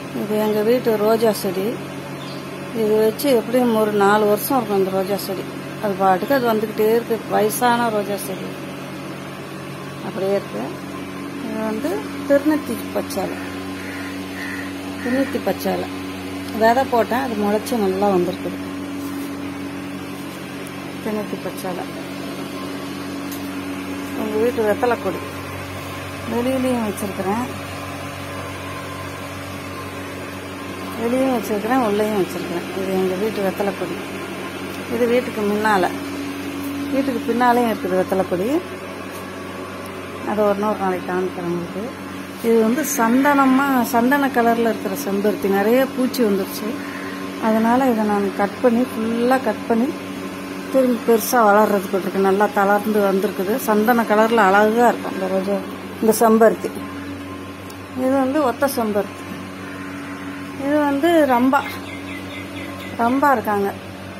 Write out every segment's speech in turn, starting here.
இது எங்கள் வீட்டு ரோஜா செடி இது வச்சு எப்படியும் ஒரு நாலு வருஷம் இருக்கும் இந்த ரோஜா செடி அது பாட்டுக்கு அது வந்துக்கிட்டே இருக்கு வயசான ரோஜா செடி அப்படியே இருக்கு இது வந்து திருநெத்தி பச்சாலை திருநெத்தி பச்சாலை விதை போட்டேன் அது முளைச்சி நல்லா வந்திருக்குது திருநெத்தி பச்சாலை எங்கள் வீட்டு வெத்தலை கொடி வெளியிலையும் வச்சிருக்கிறேன் வெளியும் வச்சிருக்கிறேன் உள்ளேயும் வச்சிருக்கிறேன் இது எங்கள் வீட்டு வெத்தலை கொடி இது வீட்டுக்கு முன்னால் வீட்டுக்கு பின்னாலேயும் இருக்குது வெத்தலை கொடி அது ஒரு நாள் நாளைக்கு காமிக்கிறேன் உங்களுக்கு இது வந்து சந்தனமாக சந்தன கலரில் இருக்கிற செம்பருத்தி நிறைய பூச்சி வந்துருச்சு அதனால் இதை நான் கட் பண்ணி ஃபுல்லாக கட் பண்ணி திரும்பி பெருசாக வளர்றதுக்கு இருக்கு நல்லா தளர்ந்து வந்திருக்குது சந்தன கலரில் அழகாக இருக்கும் இந்த ரோஜா இந்த செம்பருத்தி இது வந்து ஒத்த செம்பருத்தி இது வந்து ரம்பா ரம்பா இருக்காங்க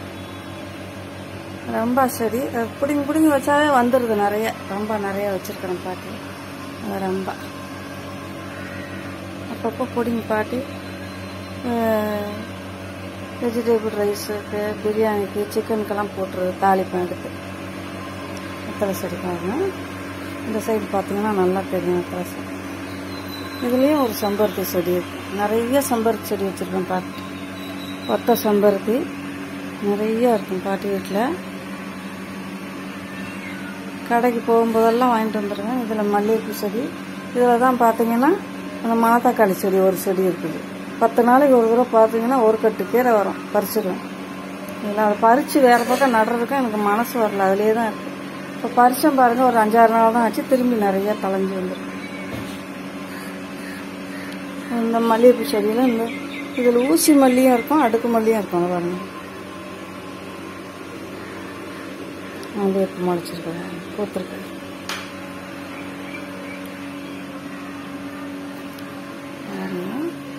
ரம்பா செடி அது பிடிங்கி பிடிங்கி வச்சாவே வந்துடுது நிறைய ரம்பா நிறைய வச்சுருக்கிறேன் பாட்டி அது ரம்பா அப்பப்போ பிடிங்கி பாட்டி வெஜிடபிள் ரைஸுக்கு பிரியாணிக்கு சிக்கனுக்கெல்லாம் போட்டுருது தாளிப்பம் எடுத்து வெத்தலை செடி பாருங்க இந்த சைடு பார்த்தீங்கன்னா நல்லா தெரியும் வெத்தலை செடி இதுலேயும் ஒரு செம்பருத்தி செடி இருக்கு நிறைய செம்பருத்தி செடி வச்சுருக்கேன் பாட்டி ஒத்த செம்பருத்தி நிறைய இருக்கும் பாட்டி வீட்டில் கடைக்கு போகும்போதெல்லாம் வாங்கிட்டு வந்துடுவேன் இதில் மல்லிகைப்பூ செடி இதில் தான் பார்த்தீங்கன்னா அந்த மாதாக்காளி செடி ஒரு செடி இருக்குது பத்து நாளைக்கு ஒரு தடவை பார்த்தீங்கன்னா ஒரு கட்டு கீரை வரும் பறிச்சிடுவேன் இதில் அதை பறித்து வேறு பக்கம் நடுறதுக்கும் எனக்கு மனசு வரல அதிலே தான் இருக்குது இப்போ பறிச்சம் பாருங்கள் ஒரு அஞ்சாறு நாள் தான் ஆச்சு திரும்பி நிறைய தலைஞ்சு வந்துருக்கு இந்த மல்லிகைப்பூ செடியில் இந்த இதில் ஊசி மல்லியும் இருக்கும் அடுக்கு மல்லியும் இருக்கும் அதை பாருங்க மல்லிகைப்பூ முளைச்சிருக்கேன் பூத்திருக்கு பாருங்க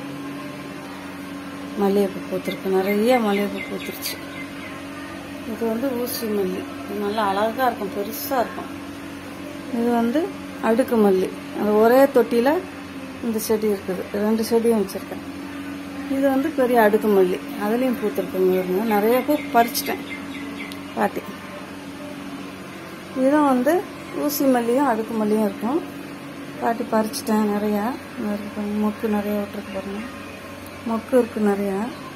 மல்லிகைப்பூ பூத்திருக்கு நிறைய மல்லிகைப்பூ பூத்துருச்சு இது வந்து ஊசி மல்லி இது நல்லா அழகாக இருக்கும் பெருசாக இருக்கும் இது வந்து அடுக்கு மல்லி அது ஒரே தொட்டியில் இந்த செடி இருக்குது ரெண்டு செடியும் வச்சுருக்கேன் இது வந்து பெரிய அடுக்கு மல்லி அதுலேயும் பூத்துருக்குங்க நிறைய பூ பறிச்சிட்டேன் பாட்டி இதுவும் வந்து ஊசி மல்லியும் அடுக்கு மல்லியும் இருக்கும் பாட்டி பறிச்சிட்டேன் நிறையா இங்க இருக்கு. மொக்கு நிறைய விட்டுருக்கு பாருங்க மொக்கு இருக்கு நிறையா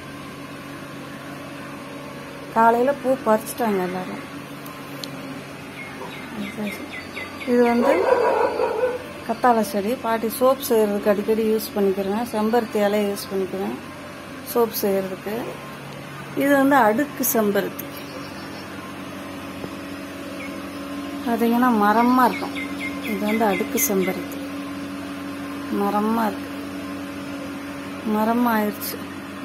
காலையில் பூ பறிச்சிட்டாங்க எல்லாரும் இது வந்து கத்தாழை செடி பாட்டி சோப் செய்கிறதுக்கு அடிக்கடி யூஸ் பண்ணிக்கிறேன் செம்பருத்தி இலையை யூஸ் பண்ணிக்கிறேன் சோப் செய்கிறதுக்கு இது வந்து அடுக்கு செம்பருத்தி பார்த்தீங்கன்னா மரமாக இருக்கும் இது வந்து அடுக்கு செம்பருத்தி மரமாக இருக்கு மரமாக ஆயிடுச்சு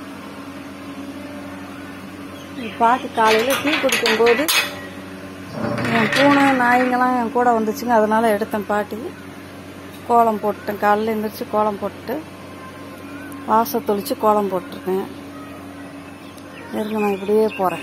இது பாட்டி காலையில் டீ குடிக்கும்போது என் பூனை நாய்ங்கெல்லாம் என் கூட வந்துச்சுங்க அதனால எடுத்தேன் பாட்டி கோலம் போட்டேன் காலையில் எழுந்திரிச்சு கோலம் போட்டு வாசல் தொளிச்சு கோலம் போட்டிருக்கேன் இருங்க நான் இப்படியே போகிறேன்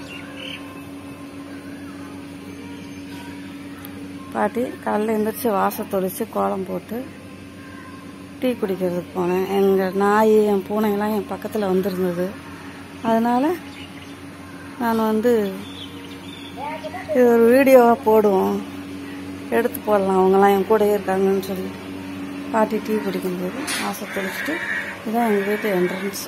பாட்டி காலையில் எழுந்திரிச்சு வாசல் தொளிச்சு கோலம் போட்டு டீ குடிக்கிறதுக்கு போனேன் எங்கள் நாய் என் பூனைங்கெல்லாம் என் பக்கத்தில் வந்திருந்தது அதனால் நான் வந்து இது ஒரு வீடியோவாக போடுவோம் எடுத்து போடலாம் அவங்கெல்லாம் என் கூடயே இருக்காங்கன்னு சொல்லி பாட்டி டீ குடிக்கும்போது ஆசை தெளிச்சுட்டு இதுதான் எங்கள் வீட்டு என்ட்ரன்ஸ்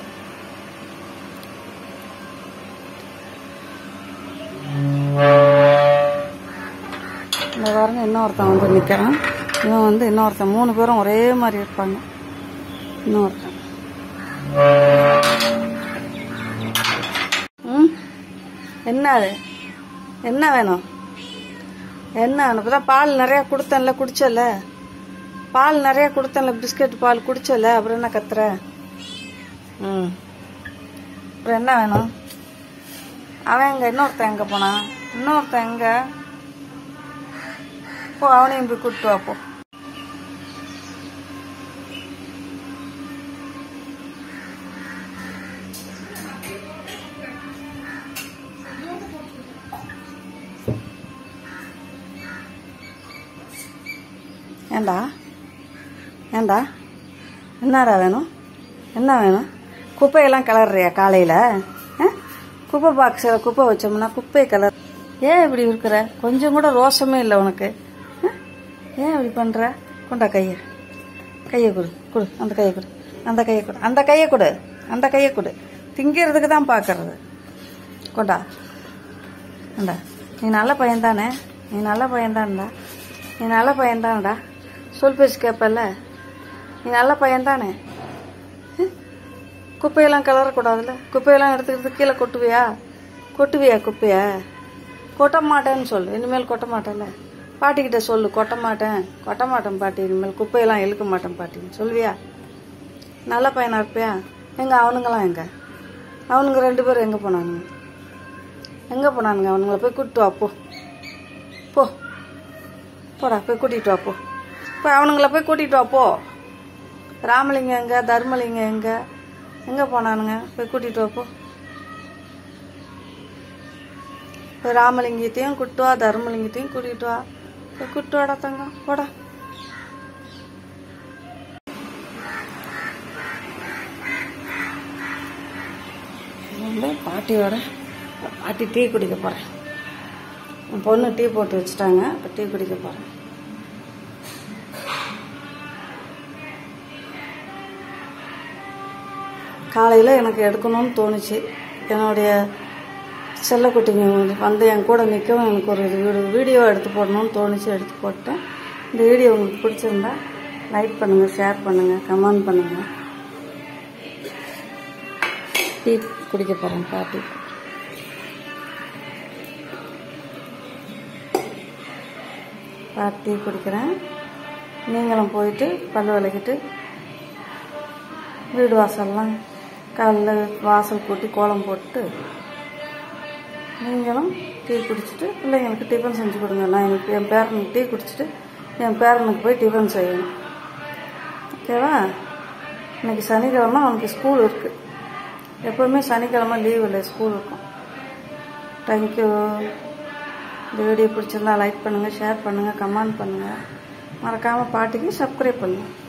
இந்த வாரம் இன்னொருத்தன் வந்து நிற்கிறான் இவன் வந்து இன்னொருத்தன் மூணு பேரும் ஒரே மாதிரி இருப்பாங்க இன்னொருத்தன் ம் என்ன அது என்ன வேணும் என்ன இப்பதான் பால் நிறைய கொடுத்தேன்ல குடிச்சல பால் நிறைய கொடுத்தேன்ல பிஸ்கட் பால் குடிச்சல அப்புறம் என்ன கத்துற ம் அப்புறம் என்ன வேணும் அவன் எங்க இன்னொருத்தன் எங்க போனான் இன்னொருத்தன் எங்க போ அவனையும் போய் கூப்பிட்டு வா போ ஏண்டா ஏண்டா என்னடா வேணும் என்ன வேணும் குப்பையெல்லாம் கிளறியா காலையில் குப்பை பாக்ஸில் குப்பை வச்சோம்னா குப்பையை கிளர் ஏன் இப்படி இருக்கிற கொஞ்சம் கூட ரோசமே இல்லை உனக்கு ஆ? ஏன் இப்படி பண்ணுற கொண்டா கையை கையை கொடு கொடு அந்த கையை கொடு அந்த கையை கொடு அந்த கையை கொடு அந்த கையை கொடு திங்கிறதுக்கு தான் பார்க்கறது கொண்டா இந்தா நீ நல்ல பையன்தானே நீ நல்ல பையன்தான்டா நீ நல்ல பையன்தானடா சொல் பேச்சு கேட்பல்ல நீ நல்ல பையன்தானே ஹம்? குப்பையெல்லாம் கிளறக்கூடாதுல்ல குப்பையெல்லாம் எடுத்துக்கிட்டு கீழே கொட்டுவியா கொட்டுவியா குப்பைய கொட்ட மாட்டேன்னு சொல்லு இனிமேல் கொட்ட மாட்டேன்ல பாட்டிக்கிட்ட சொல்லு கொட்ட மாட்டேன் கொட்ட மாட்டேன் பாட்டி இனிமேல் குப்பையெல்லாம் இழுக்க மாட்டேன் பாட்டின்னு சொல்லுவியா நல்ல பையனா இருப்பியா எங்க அவனுங்களாம் எங்க அவனுங்க ரெண்டு பேரும் எங்கே போனானுங்க எங்கே போனானுங்க அவனுங்கள போய் கூட்டிட்டு வா போ போ போடா போய் கூட்டிகிட்டு வா போ இப்போ அவனுங்கள போய் கூட்டிகிட்டு வா போ ராமலிங்கம் எங்க தர்மலிங்கம் எங்க எங்கே போனானுங்க போய் கூட்டிகிட்டு வா போ போய் ராமலிங்கத்தையும் கூட்டு வா தர்மலிங்கத்தையும் கூட்டிகிட்டு வா போய் கூட்டு வாடா தங்கம் போடா வந்து பாட்டியோட பாட்டி டீ குடிக்க போகிறேன் என் பொண்ணு டீ போட்டு வச்சுட்டாங்க இப்போ டீ குடிக்க போகிறேன் காலையில் எனக்கு எடுக்கணும்னு தோணுச்சு என்னுடைய செல்லக்குட்டிங்க வந்து என் கூட நிற்கவும் எனக்கு ஒரு வீடியோ வீடியோ எடுத்து போடணும்னு தோணுச்சு எடுத்து போட்டேன் இந்த வீடியோ உங்களுக்கு பிடிச்சிருந்தா லைக் பண்ணுங்கள் ஷேர் பண்ணுங்கள் கமெண்ட் பண்ணுங்கள் டீ குடிக்க போகிறேன் பாட்டி பாட்டி டீ குடிக்கிறேன் நீங்களும் போயிட்டு பல்லு விளக்கிட்டு வீடு வாசல்லாம் காலைல வாசல் கூட்டி கோலம் போட்டு நீங்களும் டீ குடிச்சிட்டு பிள்ளைங்களுக்கு டிஃபன் செஞ்சு கொடுங்க நான் எனக்கு என் பேரனுக்கு டீ குடிச்சிட்டு என் பேரனுக்கு போய் டிஃபன் செய்யணும் ஓகேவா இன்னைக்கு சனிக்கிழமை அவனுக்கு ஸ்கூல் இருக்குது எப்போவுமே சனிக்கிழமை லீவ் இல்லை ஸ்கூல் இருக்கும் தேங்க்யூ இந்த வீடியோ பிடிச்சிருந்தா லைக் பண்ணுங்கள் ஷேர் பண்ணுங்கள் கமெண்ட் பண்ணுங்கள் மறக்காமல் பாட்டிக்கு சப்ஸ்கிரைப் பண்ணுங்கள்